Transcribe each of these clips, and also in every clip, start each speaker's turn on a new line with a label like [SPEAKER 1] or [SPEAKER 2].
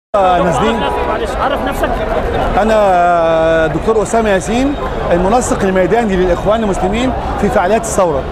[SPEAKER 1] نازلين
[SPEAKER 2] معلش عرف نفسك
[SPEAKER 1] انا دكتور اسامه ياسين المنسق الميداني للاخوان المسلمين في فعاليات الثوره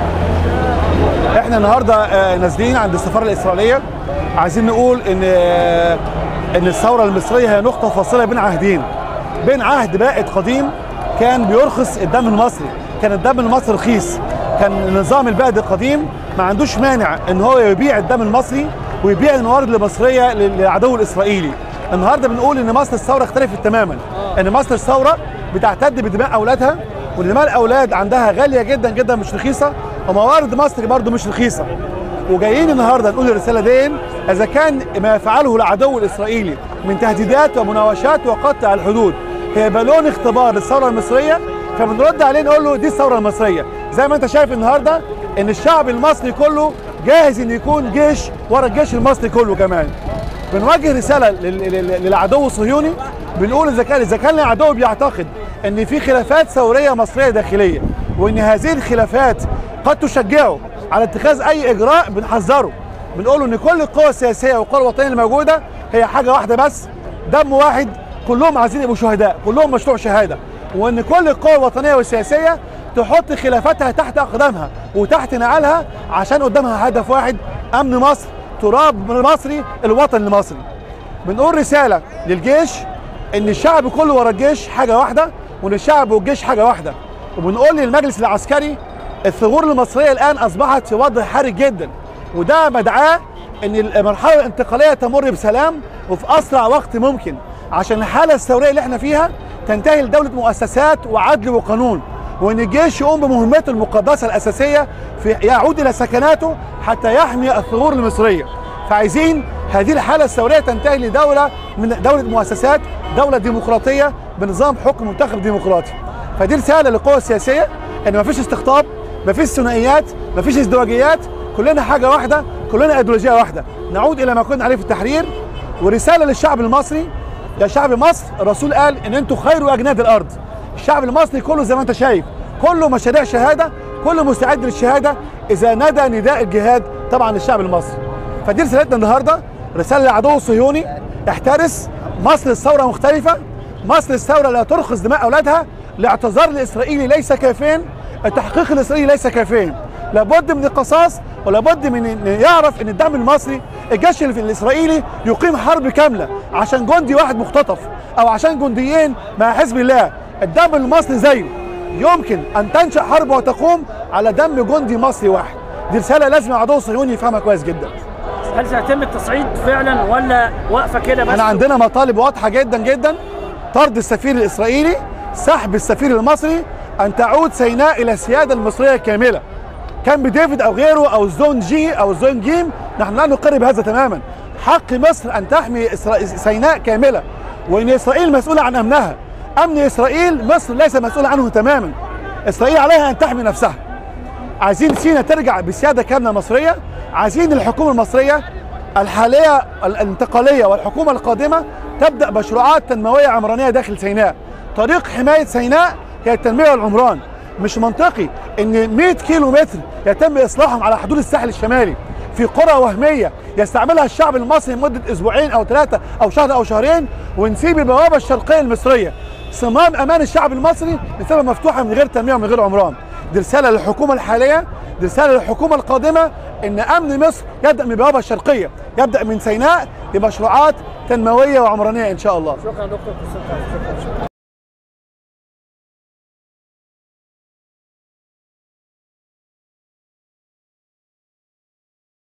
[SPEAKER 1] احنا النهارده آه، نازلين عند السفاره الاسرائيليه عايزين نقول ان آه، ان الثوره المصريه هي نقطه فاصله بين عهدين بين عهد بائد قديم كان بيرخص الدم المصري كان الدم المصري رخيص كان النظام البائد القديم ما عندوش مانع ان هو يبيع الدم المصري ويبيع الموارد المصريه للعدو الاسرائيلي النهارده بنقول ان مصر الثوره اختلفت تماما ان مصر الثوره بتعتد بدماء اولادها ودماء الاولاد عندها غاليه جدا جدا مش رخيصه وموارد مصر برضه مش رخيصه وجايين النهارده نقول الرساله دي اذا كان ما يفعله العدو الاسرائيلي من تهديدات ومناوشات وقطع الحدود هي بالون اختبار للثوره المصريه فبنرد عليه نقول له دي الثوره المصريه زي ما انت شايف النهارده ان الشعب المصري كله جاهز ان يكون جيش ورا الجيش المصري كله كمان بنوجه رساله لل- لل- للعدو الصهيوني بنقول اذا كان اذا كان العدو بيعتقد ان في خلافات ثوريه مصريه داخليه وان هذه الخلافات قد تشجعه على اتخاذ اي اجراء بنحذره بنقول له ان كل القوى السياسيه والقوى الوطنيه الموجوده هي حاجه واحده بس دم واحد كلهم عايزين يبقوا شهداء كلهم مشروع شهاده وان كل القوى الوطنيه والسياسيه تحط خلافاتها تحت اقدامها وتحت نعالها عشان قدامها هدف واحد امن مصر تراب المصري الوطن المصري بنقول رساله للجيش ان الشعب كله ورا الجيش حاجه واحده وان الشعب والجيش حاجه واحده وبنقول للمجلس العسكري الثغور المصريه الان اصبحت في وضع حرج جدا وده مدعاه ان المرحله الانتقاليه تمر بسلام وفي اسرع وقت ممكن عشان الحاله الثوريه اللي احنا فيها تنتهي لدوله مؤسسات وعدل وقانون وان الجيش يقوم بمهمته المقدسه الاساسيه في يعود الى سكناته حتى يحمي الثغور المصريه فعايزين هذه الحاله الثوريه تنتهي لدوله من دوله مؤسسات دوله ديمقراطيه بنظام حكم منتخب ديمقراطي فدي رساله للقوى السياسيه ان مفيش استقطاب مفيش ثنائيات مفيش ازدواجيات كلنا حاجه واحده كلنا ايديولوجيه واحده نعود الى ما كنا عليه في التحرير ورساله للشعب المصري يا شعب مصر الرسول قال ان انتم خير اجناد الارض الشعب المصري كله زي ما انت شايف كله مشاريع شهاده كله مستعد للشهاده اذا نادى نداء الجهاد طبعا للشعب المصري فدي رسالتنا النهارده رساله للعدو الصهيوني احترس مصر الثوره مختلفه مصر الثوره لا ترخص دماء اولادها الاعتذار الاسرائيلي ليس كافيا التحقيق الاسرائيلي ليس كافيا لابد من القصاص ولابد من ان يعرف ان الدعم المصري الجيش اللي في الاسرائيلي يقيم حرب كامله عشان جندي واحد مختطف او عشان جنديين مع حزب الله الدم المصري زيه يمكن ان تنشا حرب وتقوم على دم جندي مصري واحد دي رساله لازم العدو الصهيوني يفهمها كويس جدا
[SPEAKER 2] هل سيتم التصعيد فعلا ولا واقفه كده بس
[SPEAKER 1] احنا عندنا مطالب واضحه جدا جدا طرد السفير الاسرائيلي سحب السفير المصري ان تعود سيناء الى السياده المصريه الكامله كان ديفيد او غيره او زون جي او زون جيم نحن لا نقر بهذا تماما حق مصر ان تحمي إسرا- سيناء كامله وان اسرائيل مسؤوله عن امنها امن اسرائيل مصر ليس مسؤوله عنه تماما اسرائيل عليها ان تحمي نفسها عايزين سينا ترجع بسياده كامله مصريه عايزين الحكومه المصريه الحاليه الانتقاليه والحكومه القادمه تبدا مشروعات تنمويه عمرانيه داخل سيناء طريق حمايه سيناء هي التنميه والعمران مش منطقي ان 100 كيلو متر يتم اصلاحهم على حدود الساحل الشمالي في قرى وهميه يستعملها الشعب المصري لمده اسبوعين او ثلاثه او شهر او شهرين ونسيب البوابه الشرقيه المصريه صمام امان الشعب المصري بسبب مفتوحه من غير تنميه ومن غير عمران دي رساله للحكومه الحاليه دي رساله للحكومه القادمه ان امن مصر يبدا من البوابه الشرقيه يبدا من سيناء بمشروعات تنمويه وعمرانيه ان شاء الله
[SPEAKER 2] شكرا دكتور